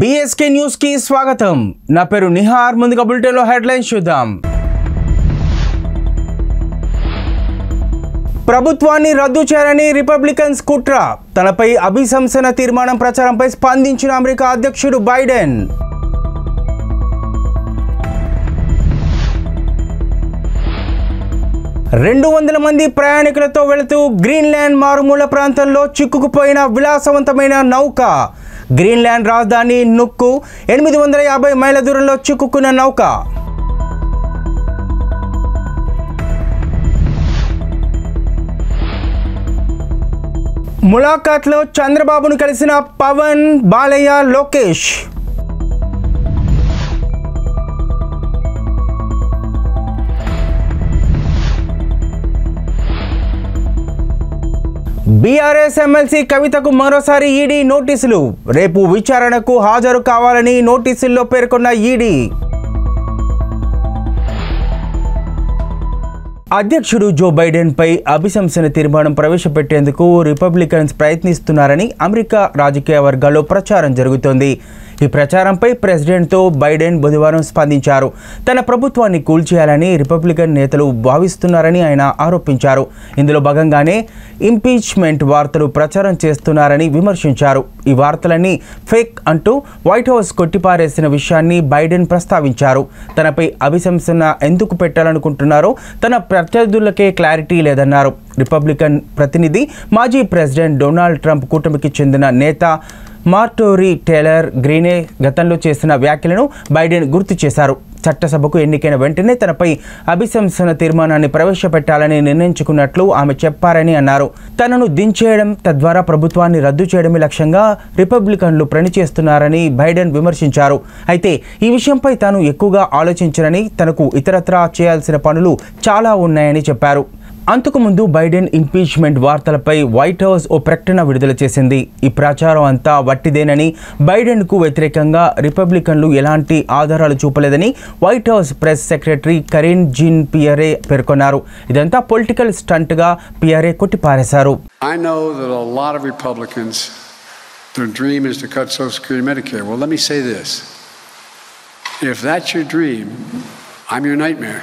BSK news కి స్వాగతం నా పేరు నిహార్ ముందుగా బులెటిన్లో హెడ్లైన్స్ చూద్దాం ప్రభుత్వాన్ని రద్దు చేయాలని రిపబ్లికన్స్ కుట్ర తనపై అభిశంసన తీర్మానం ప్రచారంపై స్పందించిన అమెరికా అధ్యక్షుడు బైడెన్ రెండు వందల మంది ప్రయాణికులతో వెళుతూ గ్రీన్లాండ్ మారుమూల ప్రాంతంలో చిక్కుకుపోయిన విలాసవంతమైన నౌక గ్రీన్లాండ్ రాజధాని నుక్కు ఎనిమిది వందల యాభై మైళ్ళ దూరంలో చిక్కుకున్న నౌక ములాఖాత్లో చంద్రబాబును కలిసిన పవన్ బాలయ్య లోకేష్ బీఆర్ఎస్ ఎమ్మెల్సీ కవితకు మరోసారి ఈడీ నోటీసులు రేపు విచారణకు హాజరు కావాలని నోటీసుల్లో పేర్కొన్న ఈడీ అధ్యక్షుడు జో బైడెన్ పై అభిశంసన తీర్మానం ప్రవేశపెట్టేందుకు రిపబ్లికన్స్ ప్రయత్నిస్తున్నారని అమెరికా రాజకీయ వర్గాల్లో ప్రచారం జరుగుతోంది ఈ ప్రచారంపై ప్రెసిడెంట్తో బైడెన్ బుధవారం స్పందించారు తన ప్రభుత్వాన్ని కూల్చేయాలని రిపబ్లికన్ నేతలు భావిస్తున్నారని ఆయన ఆరోపించారు ఇందులో భాగంగానే ఇంపీచ్మెంట్ వార్తలు ప్రచారం చేస్తున్నారని విమర్శించారు ఈ వార్తలన్నీ ఫేక్ అంటూ వైట్ హౌస్ కొట్టిపారేసిన విషయాన్ని బైడెన్ ప్రస్తావించారు తనపై అభిశంసన ఎందుకు పెట్టాలనుకుంటున్నారో తన ప్రత్యర్థులకే క్లారిటీ లేదన్నారు రిపబ్లికన్ ప్రతినిధి మాజీ ప్రెసిడెంట్ డొనాల్డ్ ట్రంప్ కూటమికి చెందిన నేత మార్టోరీ టేలర్ గ్రీనే గతంలో చేసిన వ్యాఖ్యలను బైడెన్ గుర్తు చేశారు చట్టసభకు ఎన్నికైన వెంటనే తనపై అభిశంసన తీర్మానాన్ని ప్రవేశపెట్టాలని నిర్ణయించుకున్నట్లు ఆమె చెప్పారని అన్నారు తనను దించేయడం తద్వారా ప్రభుత్వాన్ని రద్దు చేయడమే లక్ష్యంగా రిపబ్లికన్లు పనిచేస్తున్నారని బైడెన్ విమర్శించారు అయితే ఈ విషయంపై తాను ఎక్కువగా ఆలోచించనని తనకు ఇతరత్రా చేయాల్సిన పనులు చాలా ఉన్నాయని చెప్పారు అంతకుముందు బైడెన్ ఇంపీచ్మెంట్ వార్తలపై వైట్ హౌస్ ఓ ప్రకటన విడుదల చేసింది ఈ ప్రచారం అంతా వట్టిదేనని బైడెన్కు వ్యతిరేకంగా రిపబ్లికన్లు ఎలాంటి ఆధారాలు చూపలేదని White House press secretary Karine Jean Pierre పేర్కొన్నారు ఇదంతా పొలిటికల్ స్టంట్గా పియరే కొట్టిపారేశారు I know that a lot of Republicans, their dream is to cut Social Security and Medicare. Well, let me say this. If that's your dream, I'm your nightmare.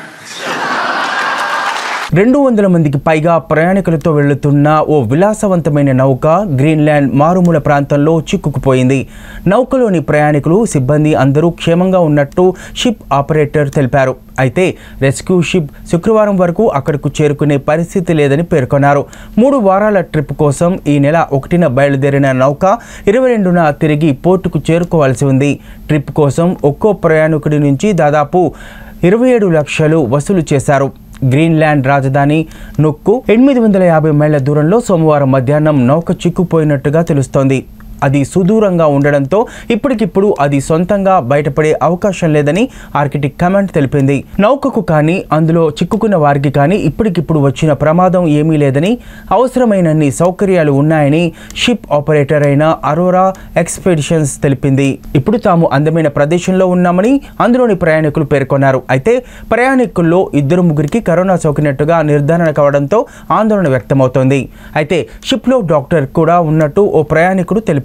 రెండు వందల మందికి పైగా ప్రయాణికులతో వెళ్తున్న ఓ విలాసవంతమైన నౌక గ్రీన్లాండ్ మారుమూల ప్రాంతంలో చిక్కుకుపోయింది నౌకలోని ప్రయాణికులు సిబ్బంది అందరూ క్షేమంగా ఉన్నట్టు షిప్ ఆపరేటర్ తెలిపారు అయితే రెస్క్యూ షిప్ శుక్రవారం వరకు అక్కడకు చేరుకునే పరిస్థితి లేదని పేర్కొన్నారు మూడు వారాల ట్రిప్ కోసం ఈ నెల ఒకటిన బయలుదేరిన నౌక ఇరవై రెండున తిరిగి పోర్టుకు చేరుకోవాల్సి ఉంది ట్రిప్ కోసం ఒక్కో ప్రయాణికుడి నుంచి దాదాపు ఇరవై ఏడు లక్షలు వసూలు చేశారు గ్రీన్లాండ్ రాజధాని నొక్కు ఎనిమిది వందల యాభై మైళ్ళ దూరంలో సోమవారం మధ్యాహ్నం నౌక చిక్కుపోయినట్టుగా తెలుస్తోంది అది సుదూరంగా ఉండడంతో ఇప్పటికిప్పుడు అది సొంతంగా బయటపడే అవకాశం లేదని ఆర్కిటిక్ కమాండ్ తెలిపింది నౌకకు కానీ అందులో చిక్కుకున్న వారికి కానీ ఇప్పటికిప్పుడు వచ్చిన ప్రమాదం ఏమీ లేదని అవసరమైనన్ని సౌకర్యాలు ఉన్నాయని షిప్ ఆపరేటర్ అయిన అరోరా ఎక్స్పెడిషన్స్ తెలిపింది ఇప్పుడు తాము అందమైన ప్రదేశంలో ఉన్నామని అందులోని ప్రయాణికులు పేర్కొన్నారు అయితే ప్రయాణికుల్లో ఇద్దరు ముగ్గురికి కరోనా సోకినట్టుగా నిర్ధారణ కావడంతో ఆందోళన వ్యక్తమవుతోంది అయితే షిప్లో డాక్టర్ కూడా ఉన్నట్టు ఓ ప్రయాణికుడు తెలిపారు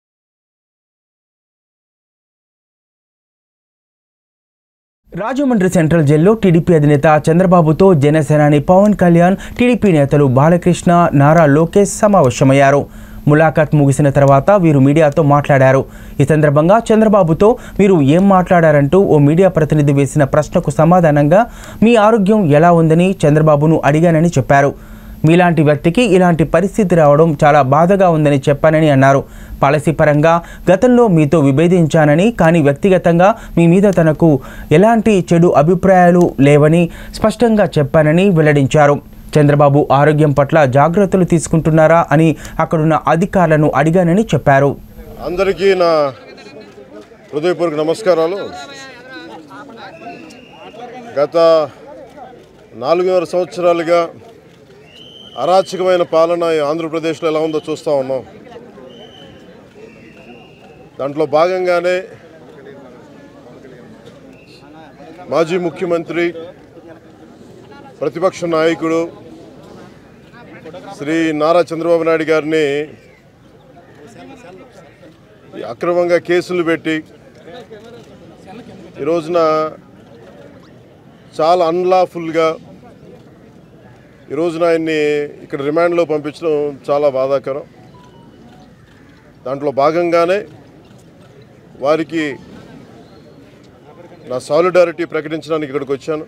రాజమండ్రి సెంట్రల్ జైల్లో టీడీపీ అధినేత చంద్రబాబుతో జనసేనాని పవన్ కళ్యాణ్ టీడీపీ నేతలు బాలకృష్ణ నారా లోకేష్ సమావేశమయ్యారు ములాఖాత్ ముగిసిన తర్వాత వీరు మీడియాతో మాట్లాడారు ఈ సందర్భంగా చంద్రబాబుతో మీరు ఏం మాట్లాడారంటూ ఓ మీడియా ప్రతినిధి వేసిన ప్రశ్నకు సమాధానంగా మీ ఆరోగ్యం ఎలా ఉందని చంద్రబాబును అడిగానని చెప్పారు మీలాంటి వ్యక్తికి ఇలాంటి పరిస్థితి రావడం చాలా బాధగా ఉందని చెప్పానని అన్నారు పాలసీ పరంగా గతంలో మీతో విభేదించానని కానీ వ్యక్తిగతంగా మీ మీద తనకు ఎలాంటి చెడు అభిప్రాయాలు లేవని స్పష్టంగా చెప్పానని వెల్లడించారు చంద్రబాబు ఆరోగ్యం పట్ల జాగ్రత్తలు తీసుకుంటున్నారా అని అక్కడున్న అధికారులను అడిగానని చెప్పారు అందరికీ నా హృదయపూర్వక నమస్కారాలు గత నాలుగున్నర సంవత్సరాలుగా అరాచకమైన పాలన ఈ ఆంధ్రప్రదేశ్లో ఎలా ఉందో చూస్తూ ఉన్నాం దాంట్లో భాగంగానే మాజీ ముఖ్యమంత్రి ప్రతిపక్ష నాయకుడు శ్రీ నారా చంద్రబాబు నాయుడు గారిని ఈ అక్రమంగా కేసులు పెట్టి ఈ రోజున చాలా అన్లాఫుల్గా ఈ రోజున ఆయన్ని ఇక్కడ రిమాండ్లో పంపించడం చాలా బాధాకరం దాంట్లో భాగంగానే వారికి నా సాలిడారిటీ ప్రకటించడానికి ఇక్కడికి వచ్చాను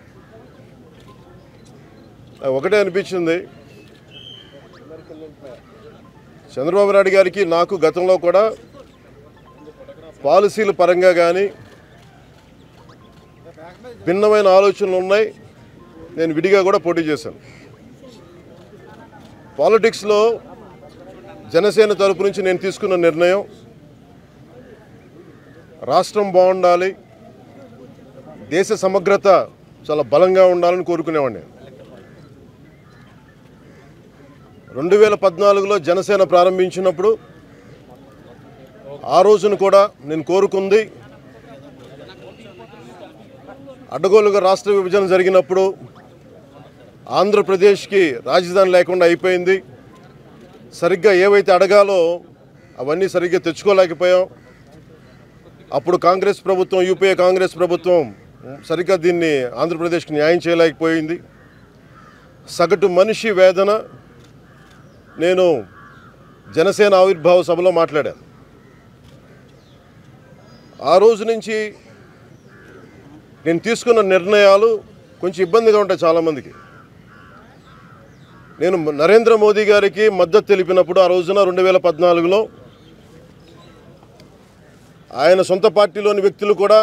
నాకు ఒకటే అనిపించింది చంద్రబాబు నాయుడు గారికి నాకు గతంలో కూడా పాలసీల పరంగా కానీ భిన్నమైన ఆలోచనలు ఉన్నాయి నేను విడిగా కూడా పోటీ చేశాను పాలిటిక్స్లో జనసేన తరపు నుంచి నేను తీసుకున్న నిర్ణయం రాష్ట్రం బాగుండాలి దేశ సమగ్రత చాలా బలంగా ఉండాలని కోరుకునేవాడిని రెండు వేల పద్నాలుగులో జనసేన ప్రారంభించినప్పుడు ఆ రోజున కూడా నేను కోరుకుంది అడ్డగోలుగా రాష్ట్ర విభజన జరిగినప్పుడు ఆంధ్రప్రదేశ్కి రాజధాని లేకుండా అయిపోయింది సరిగ్గా ఏవైతే అడగాలో అవన్నీ సరిగ్గా తెచ్చుకోలేకపోయాం అప్పుడు కాంగ్రెస్ ప్రభుత్వం యూపీఏ కాంగ్రెస్ ప్రభుత్వం సరిగ్గా దీన్ని ఆంధ్రప్రదేశ్కి న్యాయం చేయలేకపోయింది సగటు మనిషి వేదన నేను జనసేన ఆవిర్భావ సభలో మాట్లాడాను ఆ రోజు నుంచి నేను తీసుకున్న నిర్ణయాలు కొంచెం ఇబ్బందిగా ఉంటాయి చాలామందికి నేను నరేంద్ర మోదీ గారికి మద్దతు తెలిపినప్పుడు ఆ రోజున రెండు వేల పద్నాలుగులో ఆయన సొంత పార్టీలోని వ్యక్తులు కూడా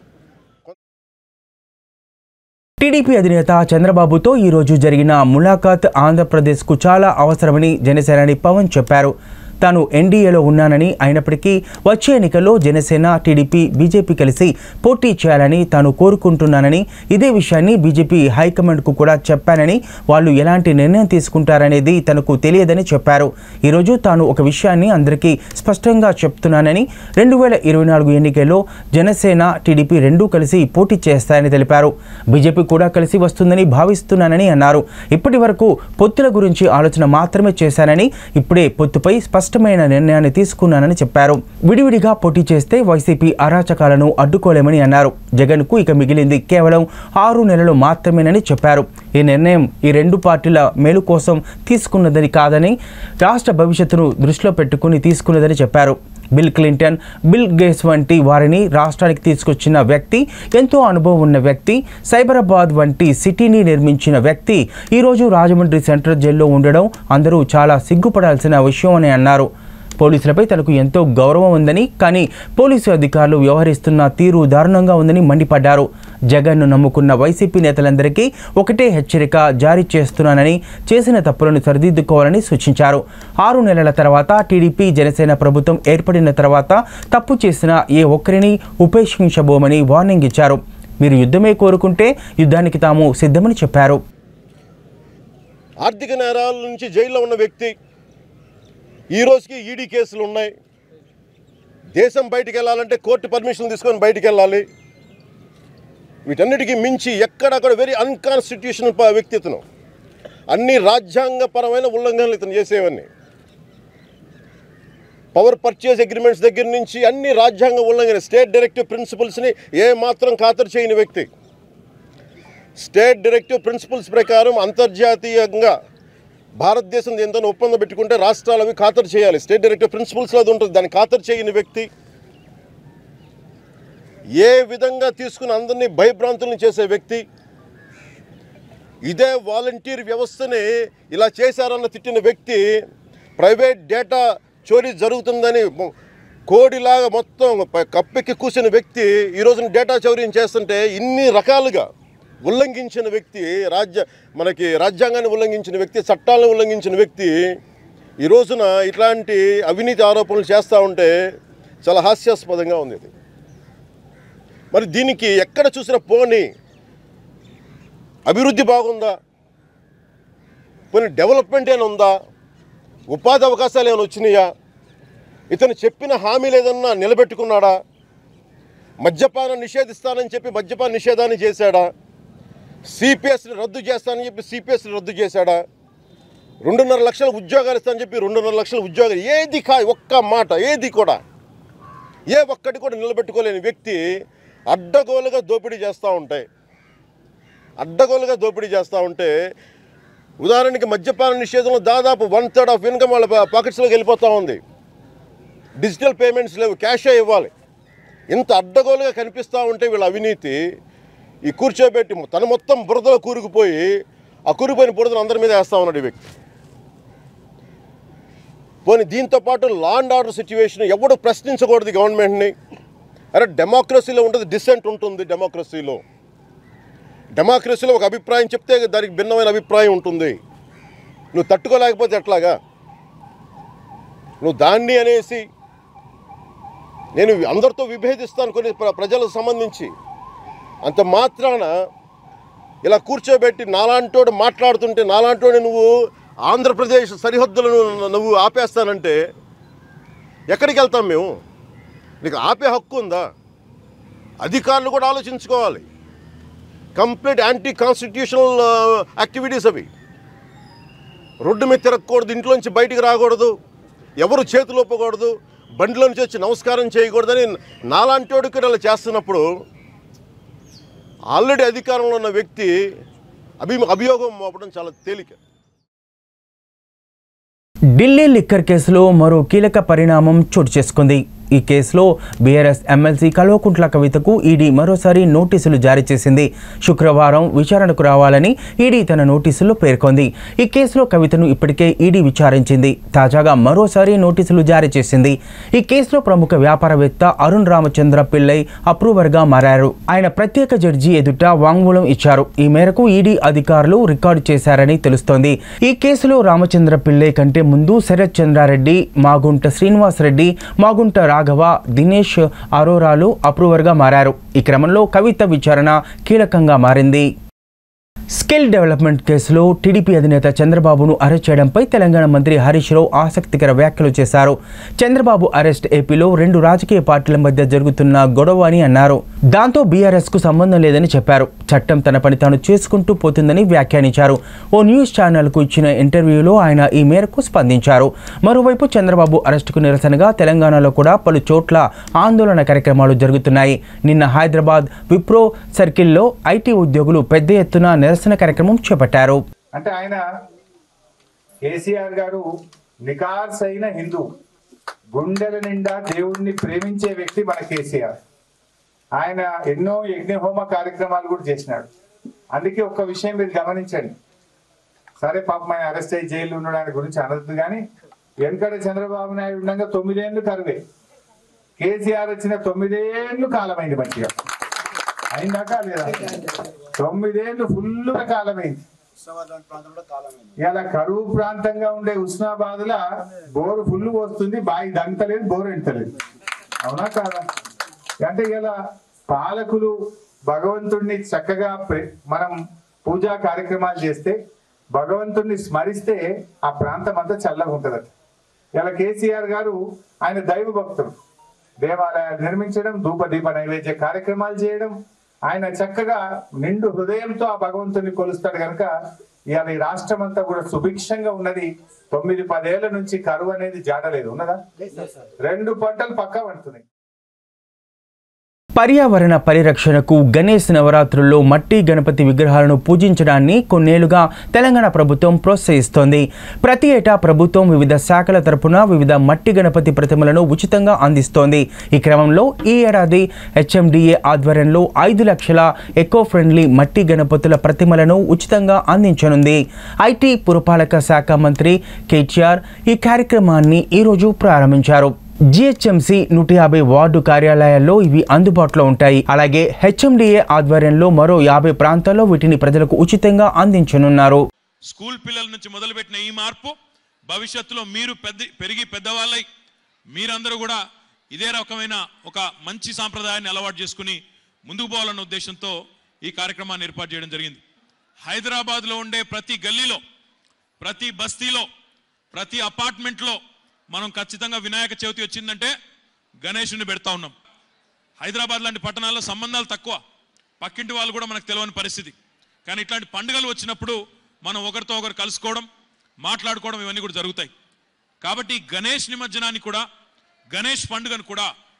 టీడీపీ అధినేత చంద్రబాబుతో ఈరోజు జరిగిన ములాఖాత్ ఆంధ్రప్రదేశ్కు చాలా అవసరమని జనసేనాని పవన్ చెప్పారు తాను ఎన్డీఏలో ఉన్నానని అయినప్పటికీ వచ్చే ఎన్నికల్లో జనసేన టీడీపీ బీజేపీ కలిసి పోటీ చేయాలని తాను కోరుకుంటున్నానని ఇదే విషయాన్ని బీజేపీ హైకమాండ్కు కూడా చెప్పానని వాళ్ళు ఎలాంటి నిర్ణయం తీసుకుంటారనేది తనకు తెలియదని చెప్పారు ఈరోజు తాను ఒక విషయాన్ని అందరికీ స్పష్టంగా చెప్తున్నానని రెండు వేల ఇరవై నాలుగు ఎన్నికల్లో జనసేన టీడీపీ రెండూ కలిసి పోటీ చేస్తాయని తెలిపారు బీజేపీ కూడా కలిసి వస్తుందని భావిస్తున్నానని అన్నారు ఇప్పటి వరకు పొత్తుల గురించి ఆలోచన మాత్రమే చేశానని ఇప్పుడే పొత్తుపై స్పష్టమైన నిర్ణయాన్ని తీసుకున్నానని చెప్పారు విడివిడిగా పోటీ చేస్తే వైసీపీ అరాచకాలను అడ్డుకోలేమని అన్నారు జగన్కు ఇక మిగిలింది కేవలం ఆరు నెలలు మాత్రమేనని చెప్పారు ఈ నిర్ణయం ఈ రెండు పార్టీల మేలు కోసం తీసుకున్నదని కాదని రాష్ట్ర భవిష్యత్తును దృష్టిలో పెట్టుకుని తీసుకున్నదని చెప్పారు బిల్ క్లింటన్ బిల్ గేట్స్ వంటి వారిని రాష్ట్రానికి తీసుకొచ్చిన వ్యక్తి ఎంతో అనుభవం ఉన్న వ్యక్తి సైబరాబాద్ వంటి సిటీని నిర్మించిన వ్యక్తి ఈరోజు రాజమండ్రి సెంట్రల్ జైల్లో ఉండడం అందరూ చాలా సిగ్గుపడాల్సిన విషయం అని అన్నారు పోలీసులపై తనకు ఎంతో గౌరవం ఉందని కానీ పోలీసు అధికారులు వ్యవహరిస్తున్న తీరు దారుణంగా ఉందని మండిపడ్డారు జగన్ను నమ్ముకున్న వైసీపీ నేతలందరికీ ఒకటే హెచ్చరిక జారీ చేస్తున్నానని చేసిన తప్పులను సరిదిద్దుకోవాలని సూచించారు ఆరు నెలల తర్వాత టీడీపీ జనసేన ప్రభుత్వం ఏర్పడిన తర్వాత తప్పు చేసిన ఏ ఒక్కరిని ఉపేక్షించబోమని వార్నింగ్ ఇచ్చారు మీరు యుద్ధమే కోరుకుంటే యుద్ధానికి తాము సిద్ధమని చెప్పారు ఆర్థిక నేరాల నుంచి జైల్లో ఉన్న వ్యక్తి ఈ రోజుకి ఈడీ కేసులు ఉన్నాయి దేశం బయటికి వెళ్ళాలంటే కోర్టు పర్మిషన్ తీసుకొని బయటికి వెళ్ళాలి వీటన్నిటికీ మించి ఎక్కడక్కడ వెరీ అన్కాన్స్టిట్యూషనల్ వ్యక్తి ఇతను అన్ని రాజ్యాంగపరమైన ఉల్లంఘనలు ఇతను చేసేవన్నీ పవర్ పర్చేజ్ అగ్రిమెంట్స్ దగ్గర నుంచి అన్ని రాజ్యాంగ ఉల్లంఘన స్టేట్ డైరెక్టివ్ ప్రిన్సిపల్స్ని ఏ మాత్రం ఖాతరు చేయని వ్యక్తి స్టేట్ డైరెక్టివ్ ప్రిన్సిపల్స్ ప్రకారం అంతర్జాతీయంగా భారతదేశం ఎంతో ఒప్పందం పెట్టుకుంటే రాష్ట్రాలు అవి ఖాతరు చేయాలి స్టేట్ డైరెక్టివ్ ప్రిన్సిపల్స్లో అది ఉంటుంది దాన్ని ఖాతరు చేయని వ్యక్తి ఏ విధంగా తీసుకుని అందరినీ భయభ్రాంతులను చేసే వ్యక్తి ఇదే వాలంటీర్ వ్యవస్థని ఇలా చేశారన్న తిట్టిన వ్యక్తి ప్రైవేట్ డేటా చోరీ జరుగుతుందని మొ- కోడిలాగా మొత్తం ప- కప్పెక్కి కూర్చున్న వ్యక్తి ఈ రోజున డేటా చౌర్యం చేస్తుంటే ఇన్ని రకాలుగా ఉల్లంఘించిన వ్యక్తి రాజ్య మనకి రాజ్యాంగాన్ని ఉల్లంఘించిన వ్యక్తి చట్టాలను ఉల్లంఘించిన వ్యక్తి ఈ రోజున ఇట్లాంటి అవినీతి ఆరోపణలు చేస్తూ ఉంటే చాలా హాస్యాస్పదంగా ఉంది ఇది మరి దీనికి ఎక్కడ చూసిన పోనీ అభివృద్ధి బాగుందా పోనీ డెవలప్మెంట్ ఏమైనా ఉందా ఉపాధి అవకాశాలు ఏమైనా వచ్చినాయా ఇతను చెప్పిన హామీలు ఏదన్నా నిలబెట్టుకున్నాడా మద్యపానం నిషేధిస్తానని చెప్పి మద్యపాన నిషేధాన్ని చేశాడా సిపిఎస్ని రద్దు చేస్తానని చెప్పి సిపిఎస్ని రద్దు చేశాడా రెండున్నర లక్షల ఉద్యోగాలు ఇస్తానని చెప్పి రెండున్నర లక్షల ఉద్యోగాలు ఏది కా ఒక్క మాట ఏది కూడా ఏ ఒక్కటి కూడా నిలబెట్టుకోలేని వ్యక్తి అడ్డగోలుగా దోపిడీ చేస్తూ ఉంటాయి అడ్డగోలుగా దోపిడీ చేస్తూ ఉంటే ఉదాహరణకి మద్యపాన నిషేధంలో దాదాపు వన్ థర్డ్ ఆఫ్ ఇన్కమ్ వాళ్ళ పాకెట్స్లోకి వెళ్ళిపోతూ ఉంది డిజిటల్ పేమెంట్స్ లేవు క్యాషే ఇవ్వాలి ఇంత అడ్డగోలుగా కనిపిస్తూ ఉంటే వీళ్ళ అవినీతి ఈ కూర్చోబెట్టి తను మొత్తం బురదలో కూరుకుపోయి ఆ కూరుకుపోయిన బురదను అందరి మీద వేస్తూ ఉన్నాడు ఈ వ్యక్తి పోనీ దీంతో పాటు లా అండ్ ఆర్డర్ సిచ్యువేషన్ ఎవడు ప్రశ్నించకూడదు ఈ గవర్నమెంట్ని అరే డెమోక్రసీలో ఉంటుంది డిసెంట్ ఉంటుంది డెమోక్రసీలో డెమోక్రసీలో ఒక అభిప్రాయం చెప్తే దానికి భిన్నమైన అభిప్రాయం ఉంటుంది నువ్వు తట్టుకోలేకపోతే ఎట్లాగా నువ్వు దాన్ని అనేసి నేను అందరితో విభేదిస్తాను కొన్ని ప్ర- ప్రజలకు సంబంధించి అంత మాత్రాన ఇలా కూర్చోబెట్టి నాలాంటోడు మాట్లాడుతుంటే నాలాంటోడు నువ్వు ఆంధ్రప్రదేశ్ సరిహద్దులను నువ్వు ఆపేస్తానంటే ఎక్కడికి వెళ్తాం మేము నీకు ఆపే హక్కు ఉందా అధికారులు కూడా ఆలోచించుకోవాలి కంప్లీట్ యాంటీ కాన్స్టిట్యూషనల్ యాక్టివిటీస్ అవి రోడ్డు మీద తిరగకూడదు ఇంట్లోంచి బయటికి రాకూడదు ఎవరు చేతులు ఒప్పకూడదు బండిలో నుంచి వచ్చి నమస్కారం చేయకూడదని నాలాంటోడికి అలా చేస్తున్నప్పుడు ఆల్రెడీ అధికారంలో ఉన్న వ్యక్తి అభి అభియోగం మోపడం చాలా తేలిక ఢిల్లీ లిక్కర్ కేసులో మరో కీలక పరిణామం చోటు చేసుకుంది ఈ కేసులో బీఆర్ఎస్ ఎమ్మెల్సీ కల్వకుంట్ల కవితకు ఈడీ మరోసారి నోటీసులు జారీ చేసింది శుక్రవారం విచారణకు రావాలని ఈడీ తన నోటీసులో పేర్కొంది ఈ కేసులో కవితను ఇప్పటికే ఈడీ విచారించింది తాజాగా మరోసారి నోటీసులు జారీ చేసింది ఈ కేసులో ప్రముఖ వ్యాపారవేత్త అరుణ్ రామచంద్ర పిల్లై అప్రూవర్గా మారారు ఆయన ప్రత్యేక జడ్జి ఎదుట వాంగ్మూలం ఇచ్చారు ఈ మేరకు ఈడీ అధికారులు రికార్డు చేశారని తెలుస్తోంది ఈ కేసులో రామచంద్ర పిల్లై కంటే ముందు శరత్ చంద్రారెడ్డి మాగుంట శ్రీనివాస్ రెడ్డి మాగుంట రాఘవ దినేష్ అరోరాలు అప్రూవర్గా మారారు ఈ క్రమంలో కవిత విచారణ కీలకంగా మారింది స్కిల్ డెవలప్మెంట్ కేసులో టీడీపీ అధినేత చంద్రబాబును అరెస్ట్ చేయడంపై తెలంగాణ మంత్రి హరీష్ రావు ఆసక్తికర వ్యాఖ్యలు చేశారు చంద్రబాబు అరెస్ట్ ఏపీలో రెండు రాజకీయ పార్టీల మధ్య జరుగుతున్న గొడవ అని అన్నారు దాంతో బీఆర్ఎస్ కు సంబంధం లేదని చెప్పారు చట్టం తన పని తాను చేసుకుంటూ పోతుందని వ్యాఖ్యానించారు ఓ న్యూస్ ఛానల్కు ఇచ్చిన ఇంటర్వ్యూలో ఆయన ఈ మేరకు స్పందించారు మరోవైపు చంద్రబాబు అరెస్టుకు నిరసనగా తెలంగాణలో కూడా పలు చోట్ల ఆందోళన కార్యక్రమాలు జరుగుతున్నాయి నిన్న హైదరాబాద్ విప్రో సర్కిల్లో ఐటీ ఉద్యోగులు పెద్ద ఎత్తున నిరసన కార్యక్రమం చేపట్టారు అంటే ఆయన కేసీఆర్ గారు నికార్స్ అయిన హిందూ గుండెల నిండా దేవుణ్ణి ప్రేమించే వ్యక్తి మన కేసీఆర్ ఆయన ఎన్నో యజ్ఞహోమ కార్యక్రమాలు కూడా చేసినాడు అందుకే ఒక్క విషయం మీరు గమనించండి సరే పాపం ఆయన అరెస్ట్ అయ్యి జైలు ఉండడానికి గురించి అనద్దు కానీ వెనకడ చంద్రబాబు నాయుడు ఉండగా తొమ్మిదేళ్ళు కరువే కేసీఆర్ వచ్చిన తొమ్మిదేళ్ళు కాలమైంది మంచిగా అయిందాక లేదా తొమ్మిదేళ్ళు ఫుల్గా కాలమైంది ఇలా కరువు ప్రాంతంగా ఉండే ఉస్నాబాద్ లా బోరు ఫుల్ వస్తుంది బాయి దంతలేదు బోరు ఎంటలేదు అవునా కాదా అంటే ఇలా పాలకులు భగవంతుణ్ణి చక్కగా ప్రే- మనం పూజా కార్యక్రమాలు చేస్తే భగవంతుణ్ణి స్మరిస్తే ఆ ప్రాంతం అంతా చల్లగా ఉంటదట ఇలా కేసీఆర్ గారు ఆయన దైవ భక్తుడు దేవాలయాలు నిర్మించడం ధూప దీప నైవేద్య కార్యక్రమాలు చేయడం ఆయన చక్కగా నిండు హృదయంతో ఆ భగవంతుని కొలుస్తాడు కనుక ఇవాళ ఈ రాష్ట్రం అంతా కూడా సుభిక్షంగా ఉన్నది తొమ్మిది పదేళ్ల నుంచి కరువు అనేది జాడలేదు ఉన్నదా రెండు పంటలు పక్కా పడుతున్నాయి పర్యావరణ పరిరక్షణకు గణేష్ నవరాత్రుల్లో మట్టి గణపతి విగ్రహాలను పూజించడాన్ని కొన్నేళ్లుగా తెలంగాణ ప్రభుత్వం ప్రోత్సహిస్తోంది ప్రతి ఏటా ప్రభుత్వం వివిధ శాఖల తరపున వివిధ మట్టి గణపతి ప్రతిమలను ఉచితంగా అందిస్తోంది ఈ క్రమంలో ఈ ఏడాది హెచ్ఎండిఏ ఆధ్వర్యంలో ఐదు లక్షల ఎకో ఫ్రెండ్లీ మట్టి గణపతుల ప్రతిమలను ఉచితంగా అందించనుంది ఐటీ పురపాలక శాఖ మంత్రి కేటీఆర్ ఈ కార్యక్రమాన్ని ఈరోజు ప్రారంభించారు జిహెచ్ఎంసి నూట యాభై వార్డు కార్యాలయాల్లో ఇవి అందుబాటులో ఉంటాయి అలాగే హెచ్ఎండిఏ ఆధ్వర్యంలో మరో యాభై ప్రాంతాల్లో వీటిని ప్రజలకు ఉచితంగా అందించనున్నారు స్కూల్ పిల్లల నుంచి మొదలుపెట్టిన ఈ మార్పు భవిష్యత్తులో మీరు పెద్ద పెరిగి పెద్దవాళ్ళై మీరందరూ కూడా ఇదే రకమైన ఒక మంచి సాంప్రదాయాన్ని అలవాటు చేసుకుని ముందుకు పోవాలన్న ఉద్దేశంతో ఈ కార్యక్రమాన్ని ఏర్పాటు చేయడం జరిగింది హైదరాబాద్లో ఉండే ప్రతి గల్లీలో ప్రతి బస్తీలో ప్రతి అపార్ట్మెంట్లో మనం ఖచ్చితంగా వినాయక చవితి వచ్చిందంటే గణేషుని పెడతా ఉన్నాం హైదరాబాద్ లాంటి పట్టణాల్లో సంబంధాలు తక్కువ పక్కింటి వాళ్ళు కూడా మనకు తెలియని పరిస్థితి కానీ ఇట్లాంటి పండుగలు వచ్చినప్పుడు మనం ఒకరితో ఒకరు కలుసుకోవడం మాట్లాడుకోవడం ఇవన్నీ కూడా జరుగుతాయి కాబట్టి ఈ గణేష్ నిమజ్జనాన్ని కూడా గణేష్ పండుగను కూడా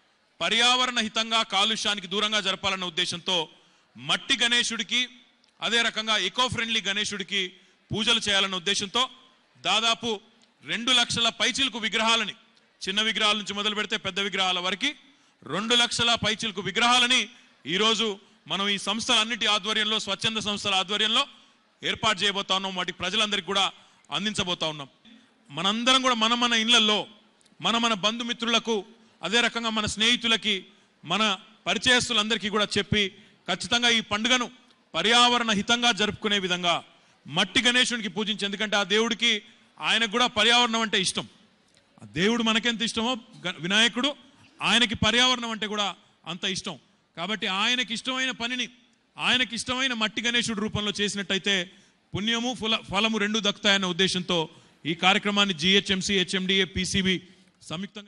పర్యావరణ హితంగా కాలుష్యానికి దూరంగా జరపాలన్న ఉద్దేశంతో మట్టి గణేశుడికి అదే రకంగా ఎకో ఫ్రెండ్లీ గణేశుడికి పూజలు చేయాలన్న ఉద్దేశంతో దాదాపు రెండు లక్షల పైచిలకు విగ్రహాలని చిన్న విగ్రహాల నుంచి మొదలు పెడితే పెద్ద విగ్రహాల వరకు రెండు లక్షల పైచిలకు విగ్రహాలని ఈరోజు మనం ఈ సంస్థలన్నిటి ఆధ్వర్యంలో స్వచ్ఛంద సంస్థల ఆధ్వర్యంలో ఏర్పాటు చేయబోతా ఉన్నాం వాటి ప్రజలందరికీ కూడా అందించబోతా ఉన్నాం మనందరం కూడా మన మన ఇళ్లలో మన మన బంధుమిత్రులకు అదే రకంగా మన స్నేహితులకి మన పరిచయస్తులందరికీ కూడా చెప్పి ఖచ్చితంగా ఈ పండుగను పర్యావరణ హితంగా జరుపుకునే విధంగా మట్టి గణేశునికి పూజించి ఎందుకంటే ఆ దేవుడికి ఆయనకు కూడా పర్యావరణం అంటే ఇష్టం ఆ దేవుడు మనకెంత ఇష్టమో గ- వినాయకుడు ఆయనకి పర్యావరణం అంటే కూడా అంత ఇష్టం కాబట్టి ఆయనకి ఇష్టమైన పనిని ఆయనకి ఇష్టమైన మట్టి గణేశుడి రూపంలో చేసినట్టయితే పుణ్యము ఫల ఫలము రెండు దక్కుతాయన్న ఉద్దేశంతో ఈ కార్యక్రమాన్ని జిహెచ్ఎంసీ హెచ్ఎండిఏ పిసిబి సంయుక్తంగా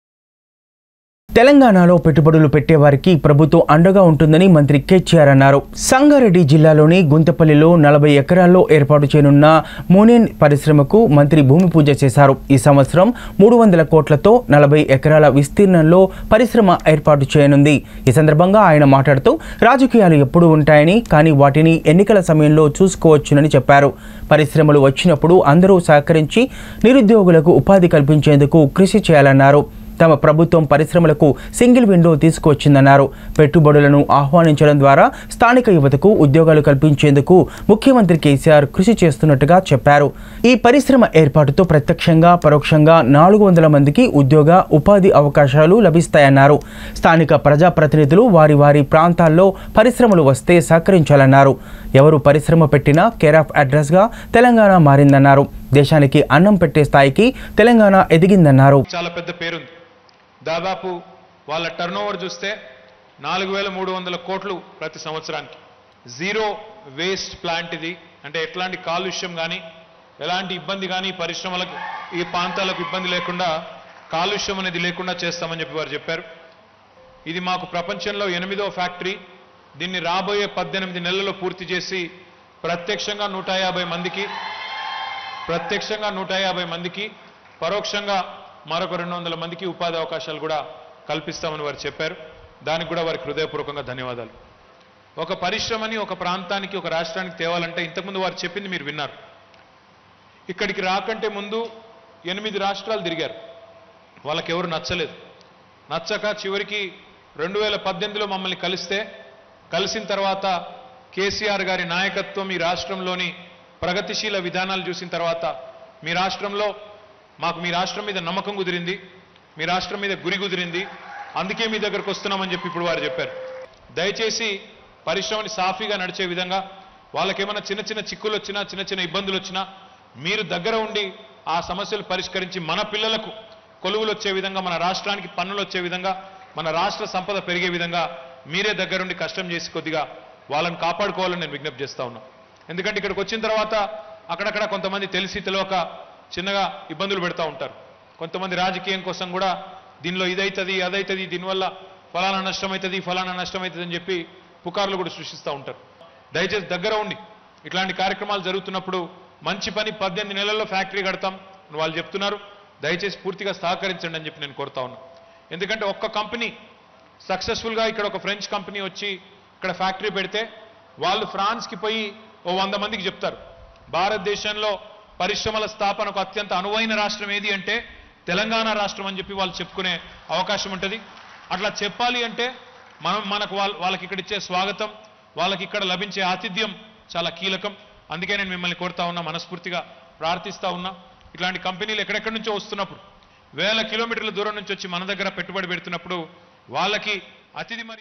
తెలంగాణలో పెట్టుబడులు పెట్టేవారికి ప్రభుత్వం అండగా ఉంటుందని మంత్రి కేటీఆర్ అన్నారు సంగారెడ్డి జిల్లాలోని గుంతపల్లిలో నలభై ఎకరాల్లో ఏర్పాటు చేయనున్న మోనియన్ పరిశ్రమకు మంత్రి భూమి పూజ చేశారు ఈ సంవత్సరం మూడు వందల కోట్లతో నలభై ఎకరాల విస్తీర్ణంలో పరిశ్రమ ఏర్పాటు చేయనుంది ఈ సందర్భంగా ఆయన మాట్లాడుతూ రాజకీయాలు ఎప్పుడూ ఉంటాయని కానీ వాటిని ఎన్నికల సమయంలో చూసుకోవచ్చునని చెప్పారు పరిశ్రమలు వచ్చినప్పుడు అందరూ సహకరించి నిరుద్యోగులకు ఉపాధి కల్పించేందుకు కృషి చేయాలన్నారు తమ ప్రభుత్వం పరిశ్రమలకు సింగిల్ విండో తీసుకువచ్చిందన్నారు పెట్టుబడులను ఆహ్వానించడం ద్వారా స్థానిక యువతకు ఉద్యోగాలు కల్పించేందుకు ముఖ్యమంత్రి కేసీఆర్ కృషి చేస్తున్నట్టుగా చెప్పారు ఈ పరిశ్రమ ఏర్పాటుతో ప్రత్యక్షంగా పరోక్షంగా నాలుగు వందల మందికి ఉద్యోగ ఉపాధి అవకాశాలు లభిస్తాయన్నారు స్థానిక ప్రజాప్రతినిధులు వారి వారి ప్రాంతాల్లో పరిశ్రమలు వస్తే సహకరించాలన్నారు ఎవరు పరిశ్రమ పెట్టినా కేర్ ఆఫ్ అడ్రస్గా తెలంగాణ మారిందన్నారు దేశానికి అన్నం పెట్టే స్థాయికి తెలంగాణ ఎదిగిందన్నారు చాలా పెద్ద పేరుంది దాదాపు వాళ్ళ టర్న్ ఓవర్ చూస్తే నాలుగు వేల మూడు వందల కోట్లు ప్రతి సంవత్సరానికి జీరో వేస్ట్ ప్లాంట్ ఇది అంటే ఎట్లాంటి కాలుష్యం కానీ ఎలాంటి ఇబ్బంది కానీ పరిశ్రమలకు ఈ ప్రాంతాలకు ఇబ్బంది లేకుండా కాలుష్యం అనేది లేకుండా చేస్తామని చెప్పి వారు చెప్పారు ఇది మాకు ప్రపంచంలో ఎనిమిదో ఫ్యాక్టరీ దీన్ని రాబోయే పద్దెనిమిది నెలల్లో పూర్తి చేసి ప్రత్యక్షంగా నూట యాభై మందికి ప్రత్యక్షంగా నూట యాభై మందికి పరోక్షంగా మరొక రెండు వందల మందికి ఉపాధి అవకాశాలు కూడా కల్పిస్తామని వారు చెప్పారు దానికి కూడా వారికి హృదయపూర్వకంగా ధన్యవాదాలు ఒక పరిశ్రమని ఒక ప్రాంతానికి ఒక రాష్ట్రానికి తేవాలంటే ఇంతకుముందు వారు చెప్పింది మీరు విన్నారు ఇక్కడికి రాకంటే ముందు ఎనిమిది రాష్ట్రాలు తిరిగారు వాళ్ళకి ఎవరు నచ్చలేదు నచ్చక చివరికి రెండు వేల పద్దెనిమిదిలో మమ్మల్ని కలిస్తే కలిసిన తర్వాత కేసీఆర్ గారి నాయకత్వం ఈ రాష్ట్రంలోని ప్రగతిశీల విధానాలు చూసిన తర్వాత మీ రాష్ట్రంలో మాకు మీ రాష్ట్రం మీద నమ్మకం కుదిరింది మీ రాష్ట్రం మీద గురి కుదిరింది అందుకే మీ దగ్గరకు వస్తున్నామని చెప్పి ఇప్పుడు వారు చెప్పారు దయచేసి పరిశ్రమని సాఫీగా నడిచే విధంగా వాళ్ళకేమైనా చిన్న చిన్న చిక్కులు వచ్చినా చిన్న చిన్న ఇబ్బందులు వచ్చినా మీరు దగ్గర ఉండి ఆ సమస్యలు పరిష్కరించి మన పిల్లలకు కొలువులు వచ్చే విధంగా మన రాష్ట్రానికి పన్నులు వచ్చే విధంగా మన రాష్ట్ర సంపద పెరిగే విధంగా మీరే దగ్గరుండి కష్టం చేసి కొద్దిగా వాళ్ళని కాపాడుకోవాలని నేను విజ్ఞప్తి చేస్తా ఉన్నా ఎందుకంటే ఇక్కడికి వచ్చిన తర్వాత అక్కడక్కడ కొంతమంది తెలిసి తెలియక చిన్నగా ఇబ్బందులు పెడతా ఉంటారు కొంతమంది రాజకీయం కోసం కూడా దీనిలో ఇదైతుంది అదైతుంది దీనివల్ల ఫలానా నష్టం అవుతుంది ఫలానా నష్టం అవుతుంది అని చెప్పి పుకార్లు కూడా సృష్టిస్తూ ఉంటారు దయచేసి దగ్గర ఉండి ఇట్లాంటి కార్యక్రమాలు జరుగుతున్నప్పుడు మంచి పని పద్దెనిమిది నెలల్లో ఫ్యాక్టరీ కడతాం అని వాళ్ళు చెప్తున్నారు దయచేసి పూర్తిగా సహకరించండి అని చెప్పి నేను కోరుతా ఉన్నా ఎందుకంటే ఒక్క కంపెనీ సక్సెస్ఫుల్గా ఇక్కడ ఒక ఫ్రెంచ్ కంపెనీ వచ్చి ఇక్కడ ఫ్యాక్టరీ పెడితే వాళ్ళు ఫ్రాన్స్కి పోయి ఓ వంద మందికి చెప్తారు భారతదేశంలో పరిశ్రమల స్థాపనకు అత్యంత అనువైన రాష్ట్రం ఏది అంటే తెలంగాణ రాష్ట్రం అని చెప్పి వాళ్ళు చెప్పుకునే అవకాశం ఉంటుంది అట్లా చెప్పాలి అంటే మనం మనకు వాళ్ళ వాళ్ళకి ఇక్కడ ఇచ్చే స్వాగతం వాళ్ళకి ఇక్కడ లభించే ఆతిథ్యం చాలా కీలకం అందుకే నేను మిమ్మల్ని కోరుతా ఉన్నా మనస్ఫూర్తిగా ప్రార్థిస్తా ఉన్నా ఇట్లాంటి కంపెనీలు ఎక్కడెక్కడి నుంచో వస్తున్నప్పుడు వేల కిలోమీటర్ల దూరం నుంచి వచ్చి మన దగ్గర పెట్టుబడి పెడుతున్నప్పుడు వాళ్ళకి అతిథి మరి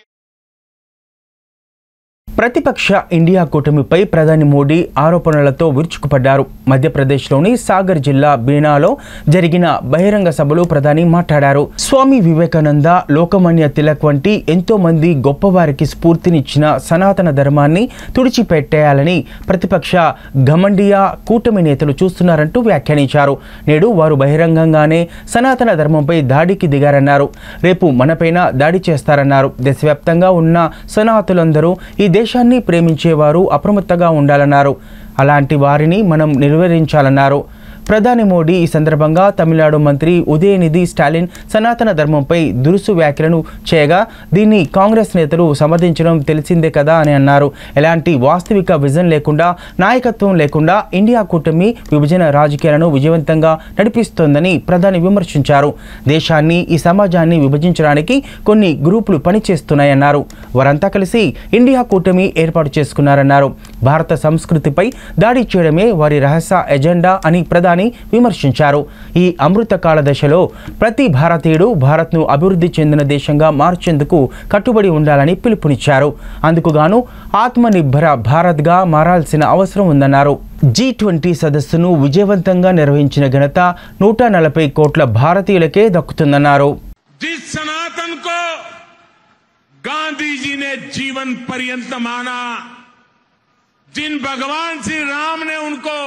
ప్రతిపక్ష ఇండియా కూటమిపై ప్రధాని మోడీ ఆరోపణలతో విరుచుకుపడ్డారు మధ్యప్రదేశ్లోని సాగర్ జిల్లా బీనాలో జరిగిన బహిరంగ సభలో ప్రధాని మాట్లాడారు స్వామి వివేకానంద లోకమాన్య తిలక్ వంటి ఎంతో మంది గొప్పవారికి స్ఫూర్తినిచ్చిన సనాతన ధర్మాన్ని తుడిచిపెట్టేయాలని ప్రతిపక్ష గమండియా కూటమి నేతలు చూస్తున్నారంటూ వ్యాఖ్యానించారు నేడు వారు బహిరంగంగానే సనాతన ధర్మంపై దాడికి దిగారన్నారు రేపు మనపైన దాడి చేస్తారన్నారు దేశవ్యాప్తంగా ఉన్న సనాతులందరూ ఈ దేశాన్ని ప్రేమించేవారు అప్రమత్తంగా ఉండాలన్నారు అలాంటి వారిని మనం నిర్వహించాలన్నారు ప్రధాని మోడీ ఈ సందర్భంగా తమిళనాడు మంత్రి ఉదయనిధి స్టాలిన్ సనాతన ధర్మంపై దురుసు వ్యాఖ్యలను చేయగా దీన్ని కాంగ్రెస్ నేతలు సమర్థించడం తెలిసిందే కదా అని అన్నారు ఎలాంటి వాస్తవిక విజన్ లేకుండా నాయకత్వం లేకుండా ఇండియా కూటమి విభజన రాజకీయాలను విజయవంతంగా నడిపిస్తోందని ప్రధాని విమర్శించారు దేశాన్ని ఈ సమాజాన్ని విభజించడానికి కొన్ని గ్రూపులు పనిచేస్తున్నాయన్నారు వారంతా కలిసి ఇండియా కూటమి ఏర్పాటు చేసుకున్నారన్నారు భారత సంస్కృతిపై దాడి చేయడమే వారి రహస్య ఎజెండా అని ప్రధాని విమర్శించారు ఈ అమృత కాల దశలో ప్రతి భారతీయుడు భారత్ను అభివృద్ధి చెందిన దేశంగా మార్చేందుకు కట్టుబడి ఉండాలని పిలుపునిచ్చారు అందుకుగాను ఆత్మనిర్భర భారత్గా మారాల్సిన అవసరం ఉందన్నారు జీ ట్వంటీ సదస్సును విజయవంతంగా నిర్వహించిన ఘనత నూట నలభై కోట్ల భారతీయులకే దక్కుతుందన్నారు जिस सनातन को गांधी जी ने जीवन पर्यंत माना जिन भगवान श्री राम ने उनको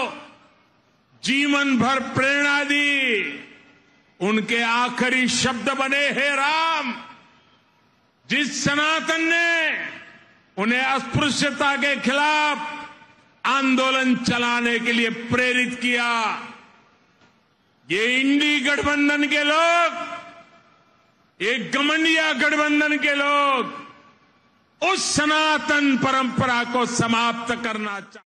जीवन भर प्रेरणा दी उनके आखिरी शब्द बने हे राम जिस सनातन ने उन्हें अस्पृश्यता के खिलाफ आंदोलन चलाने के लिए प्रेरित किया ये इंडी गठबंधन के लोग ये गमंडिया गठबंधन के लोग उस सनातन परंपरा को समाप्त करना चाहते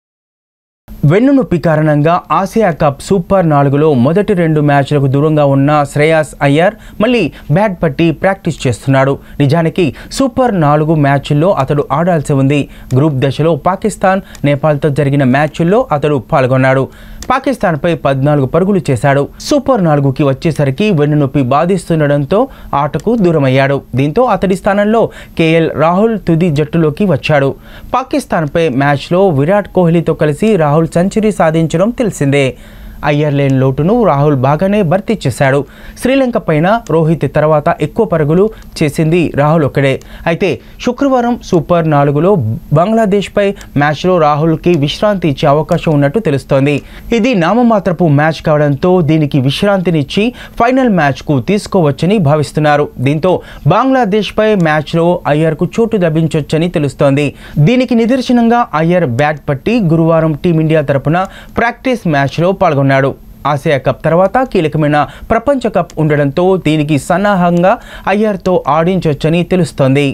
వెన్నునొప్పి కారణంగా ఆసియా కప్ సూపర్ నాలుగులో మొదటి రెండు మ్యాచ్లకు దూరంగా ఉన్న శ్రేయాస్ అయ్యర్ మళ్ళీ బ్యాట్ పట్టి ప్రాక్టీస్ చేస్తున్నాడు నిజానికి సూపర్ నాలుగు మ్యాచ్ల్లో అతడు ఆడాల్సి ఉంది గ్రూప్ దశలో పాకిస్తాన్ నేపాల్తో జరిగిన మ్యాచ్ల్లో అతడు పాల్గొన్నాడు పాకిస్తాన్పై పద్నాలుగు పరుగులు చేశాడు సూపర్ నాలుగుకి వచ్చేసరికి వెన్నునొప్పి బాధిస్తుండడంతో ఆటకు దూరమయ్యాడు దీంతో అతడి స్థానంలో కేఎల్ రాహుల్ తుది జట్టులోకి వచ్చాడు పాకిస్తాన్పై మ్యాచ్లో విరాట్ కోహ్లీతో కలిసి రాహుల్ సెంచరీ సాధించడం తెలిసిందే అయ్యర్ లేని లోటును రాహుల్ బాగానే భర్తీ చేశాడు శ్రీలంక పైన రోహిత్ తర్వాత ఎక్కువ పరుగులు చేసింది రాహుల్ ఒక్కడే అయితే శుక్రవారం సూపర్ నాలుగులో బంగ్లాదేశ్పై మ్యాచ్లో రాహుల్కి విశ్రాంతి ఇచ్చే అవకాశం ఉన్నట్టు తెలుస్తోంది ఇది నామమాత్రపు మ్యాచ్ కావడంతో దీనికి విశ్రాంతినిచ్చి ఫైనల్ మ్యాచ్కు తీసుకోవచ్చని భావిస్తున్నారు దీంతో బంగ్లాదేశ్పై మ్యాచ్లో అయ్యర్కు చోటు లభించొచ్చని తెలుస్తోంది దీనికి నిదర్శనంగా అయ్యర్ బ్యాట్ పట్టి గురువారం టీమిండియా తరపున ప్రాక్టీస్ మ్యాచ్లో పాల్గొన్నాడు ఆసియా కప్ తర్వాత కీలకమైన ప్రపంచ కప్ ఉండడంతో దీనికి సన్నాహంగా అయ్యర్తో ఆడించొచ్చని తెలుస్తోంది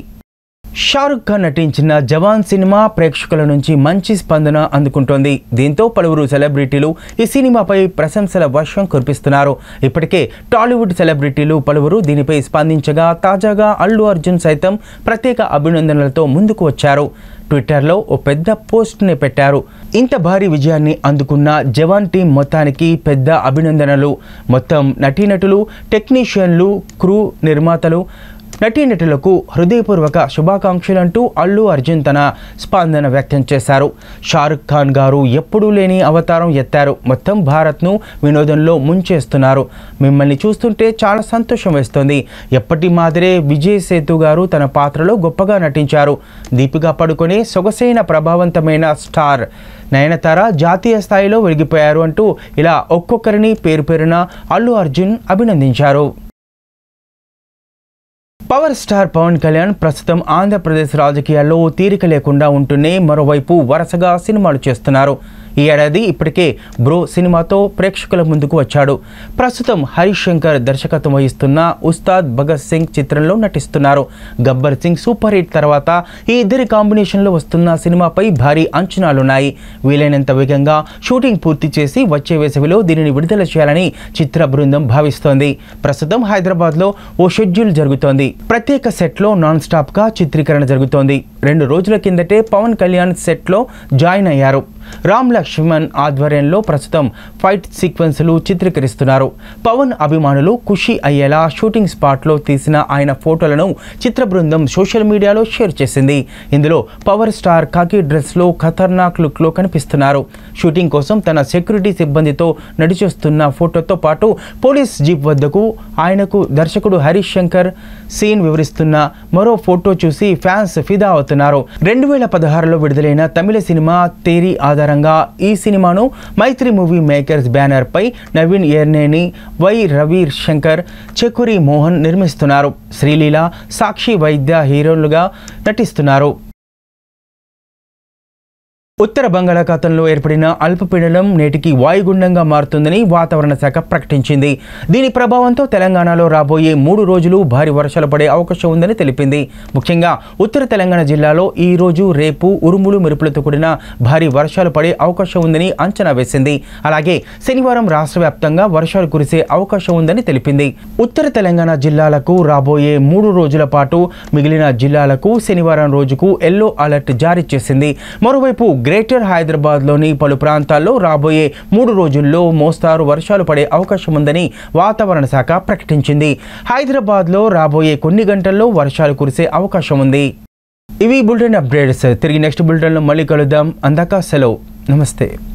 షారుఖ్ ఖాన్ నటించిన జవాన్ సినిమా ప్రేక్షకుల నుంచి మంచి స్పందన అందుకుంటోంది దీంతో పలువురు సెలబ్రిటీలు ఈ సినిమాపై ప్రశంసల వర్షం కురిపిస్తున్నారు ఇప్పటికే టాలీవుడ్ సెలబ్రిటీలు పలువురు దీనిపై స్పందించగా తాజాగా అల్లు అర్జున్ సైతం ప్రత్యేక అభినందనలతో ముందుకు వచ్చారు ట్విట్టర్లో ఓ పెద్ద పోస్ట్ని పెట్టారు ఇంత భారీ విజయాన్ని అందుకున్న జవాన్ టీం మొత్తానికి పెద్ద అభినందనలు మొత్తం నటీనటులు టెక్నీషియన్లు క్రూ నిర్మాతలు నటీనటులకు హృదయపూర్వక శుభాకాంక్షలంటూ అల్లు అర్జున్ తన స్పందన వ్యక్తం చేశారు షారుఖ్ ఖాన్ గారు ఎప్పుడూ లేని అవతారం ఎత్తారు మొత్తం భారత్ను వినోదంలో ముంచేస్తున్నారు మిమ్మల్ని చూస్తుంటే చాలా సంతోషం వేస్తుంది ఎప్పటి మాదిరే విజయ్ సేతు గారు తన పాత్రలో గొప్పగా నటించారు దీపికా పడుకొని సొగసైన ప్రభావవంతమైన స్టార్ నయనతార జాతీయ స్థాయిలో వెలిగిపోయారు అంటూ ఇలా ఒక్కొక్కరిని పేరు పేరున అల్లు అర్జున్ అభినందించారు పవర్ స్టార్ పవన్ కళ్యాణ్ ప్రస్తుతం ఆంధ్రప్రదేశ్ రాజకీయాల్లో తీరిక లేకుండా ఉంటూనే మరోవైపు వరుసగా సినిమాలు చేస్తున్నారు ఈ ఏడాది ఇప్పటికే బ్రో సినిమాతో ప్రేక్షకుల ముందుకు వచ్చాడు ప్రస్తుతం హరీష్ శంకర్ దర్శకత్వం వహిస్తున్న ఉస్తాద్ భగత్ సింగ్ చిత్రంలో నటిస్తున్నారు గబ్బర్ సింగ్ సూపర్ హిట్ తర్వాత ఈ ఇద్దరి కాంబినేషన్లో వస్తున్న సినిమాపై భారీ అంచనాలున్నాయి వీలైనంత వేగంగా షూటింగ్ పూర్తి చేసి వచ్చే వేసవిలో దీనిని విడుదల చేయాలని చిత్ర బృందం భావిస్తోంది ప్రస్తుతం హైదరాబాద్లో ఓ షెడ్యూల్ జరుగుతోంది ప్రత్యేక సెట్లో నాన్ స్టాప్గా చిత్రీకరణ జరుగుతోంది రెండు రోజుల కిందటే పవన్ కళ్యాణ్ సెట్లో జాయిన్ అయ్యారు రామ్ లక్ష్మణ్ ఆధ్వర్యంలో ప్రస్తుతం ఫైట్ సీక్వెన్స్లు చిత్రీకరిస్తున్నారు పవన్ అభిమానులు ఖుషి అయ్యేలా షూటింగ్ స్పాట్లో తీసిన ఆయన ఫోటోలను చిత్ర బృందం సోషల్ మీడియాలో షేర్ చేసింది ఇందులో పవర్ స్టార్ కాకి డ్రెస్లో ఖతర్నాక్ లుక్లో కనిపిస్తున్నారు షూటింగ్ కోసం తన సెక్యూరిటీ సిబ్బందితో నడిచొస్తున్న ఫోటోతో పాటు పోలీస్ జీప్ వద్దకు ఆయనకు దర్శకుడు హరీష్ శంకర్ సీన్ వివరిస్తున్న మరో ఫోటో చూసి ఫ్యాన్స్ ఫిదా అవుతున్నారు రెండు వేల పదహారులో విడుదలైన తమిళ సినిమా తేరి ఆధారంగా ఈ సినిమాను మైత్రి మూవీ మేకర్స్ బ్యానర్ పై నవీన్ ఎర్నేని వై రవి శంకర్ చెకురి మోహన్ నిర్మిస్తున్నారు శ్రీలీల సాక్షి వైద్య హీరోలుగా నటిస్తున్నారు ఉత్తర బంగాళాఖాతంలో ఏర్పడిన అల్పపీడనం నేటికి వాయుగుండంగా మారుతుందని వాతావరణ శాఖ ప్రకటించింది దీని ప్రభావంతో తెలంగాణలో రాబోయే మూడు రోజులు భారీ వర్షాలు పడే అవకాశం ఉందని తెలిపింది ముఖ్యంగా ఉత్తర తెలంగాణ జిల్లాలో ఈ రోజు రేపు ఉరుములు మెరుపులతో కూడిన భారీ వర్షాలు పడే అవకాశం ఉందని అంచనా వేసింది అలాగే శనివారం రాష్ట్ర వ్యాప్తంగా వర్షాలు కురిసే అవకాశం ఉందని తెలిపింది ఉత్తర తెలంగాణ జిల్లాలకు రాబోయే మూడు రోజుల పాటు మిగిలిన జిల్లాలకు శనివారం రోజుకు ఎల్లో అలర్ట్ జారీ చేసింది మరోవైపు గ్రేటర్ హైదరాబాద్లోని పలు ప్రాంతాల్లో రాబోయే మూడు రోజుల్లో మోస్తారు వర్షాలు పడే అవకాశం ఉందని వాతావరణ శాఖ ప్రకటించింది హైదరాబాద్లో రాబోయే కొన్ని గంటల్లో వర్షాలు కురిసే అవకాశం ఉంది ఇవి బులెటిన్ అప్డేట్స్ తిరిగి నెక్స్ట్ బులెటిన్లో మళ్ళీ కలుద్దాం అందాక సెలవు నమస్తే